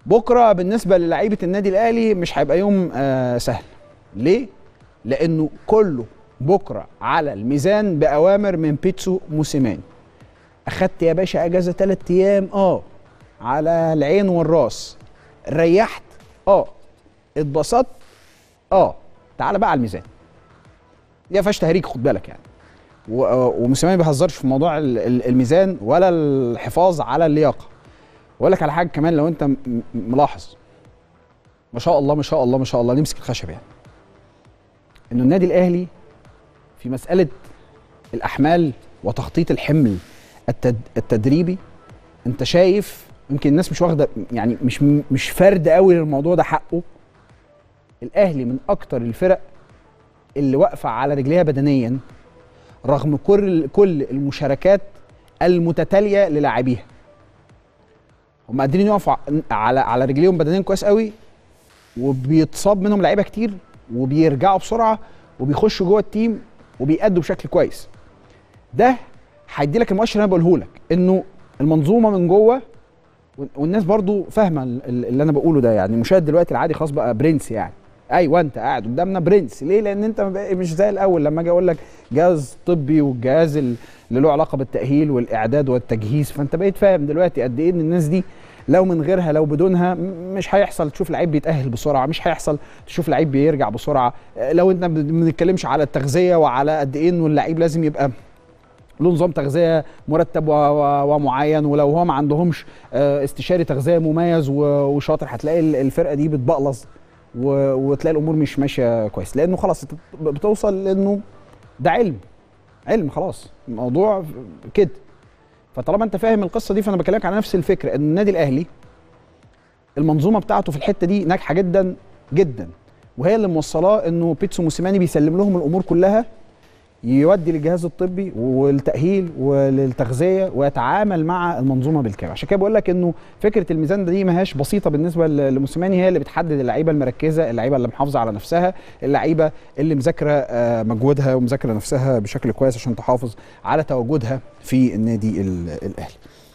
بكره بالنسبه للعيبه النادي الاهلي مش هيبقى يوم آه سهل ليه لانه كله بكره على الميزان باوامر من بيتسو موسيماني اخدت يا باشا اجازه ثلاث ايام اه على العين والراس ريحت اه اتبسطت اه تعال بقى على الميزان دي ما فيهاش تهريج خد بالك يعني و- وموسيماني ما بيهزرش في موضوع ال- ال- الميزان ولا الحفاظ على اللياقه واقول لك على حاجه كمان لو انت م- م- ملاحظ ما شاء الله ما شاء الله ما شاء الله نمسك الخشب يعني انه النادي الاهلي في مساله الاحمال وتخطيط الحمل التد... التدريبي انت شايف يمكن الناس مش واخده يعني مش مش فرد قوي للموضوع ده حقه الاهلي من اكتر الفرق اللي واقفه على رجليها بدنيا رغم كل كل المشاركات المتتاليه للاعبيها هم قادرين يقفوا على على رجليهم بدنيا كويس قوي وبيتصاب منهم لعيبه كتير وبيرجعوا بسرعه وبيخشوا جوه التيم وبيأدوا بشكل كويس ده هيدي لك المؤشر اللي انا بقوله لك انه المنظومه من جوه والناس برضو فاهمه ال- ال- اللي انا بقوله ده يعني المشاهد دلوقتي العادي خلاص بقى برنس يعني ايوه انت قاعد قدامنا برنس ليه لان انت ما بقى- مش زي الاول لما اجي اقول لك جهاز طبي والجهاز ال- اللي له علاقه بالتاهيل والاعداد والتجهيز فانت بقيت فاهم دلوقتي قد ايه ان الناس دي لو من غيرها لو بدونها م- مش هيحصل تشوف لعيب بيتاهل بسرعه مش هيحصل تشوف لعيب بيرجع بسرعه آه، لو انت ما بنتكلمش على التغذيه وعلى قد ايه انه اللعيب لازم يبقى له نظام تغذيه مرتب و- و- ومعين ولو هو ما عندهمش آه، استشاري تغذيه مميز و- وشاطر هتلاقي ال- الفرقه دي بتبقلص و- وتلاقي الامور مش ماشيه كويس لانه خلاص انت بتوصل لانه ده علم علم خلاص الموضوع كده فطالما انت فاهم القصه دي فانا بكلمك على نفس الفكره ان النادي الاهلي المنظومه بتاعته في الحته دي ناجحه جدا جدا وهي اللي موصلاه انه بيتسو موسيماني بيسلم لهم الامور كلها يودي للجهاز الطبي والتاهيل وللتغذيه ويتعامل مع المنظومه بالكامل عشان كده بقول لك انه فكره الميزان ده دي ما هياش بسيطه بالنسبه ل- لموسيماني هي اللي بتحدد اللعيبه المركزه اللعيبه اللي محافظه على نفسها اللعيبه اللي مذاكره آه، مجهودها ومذاكره نفسها بشكل كويس عشان تحافظ على تواجدها في النادي ال- الاهلي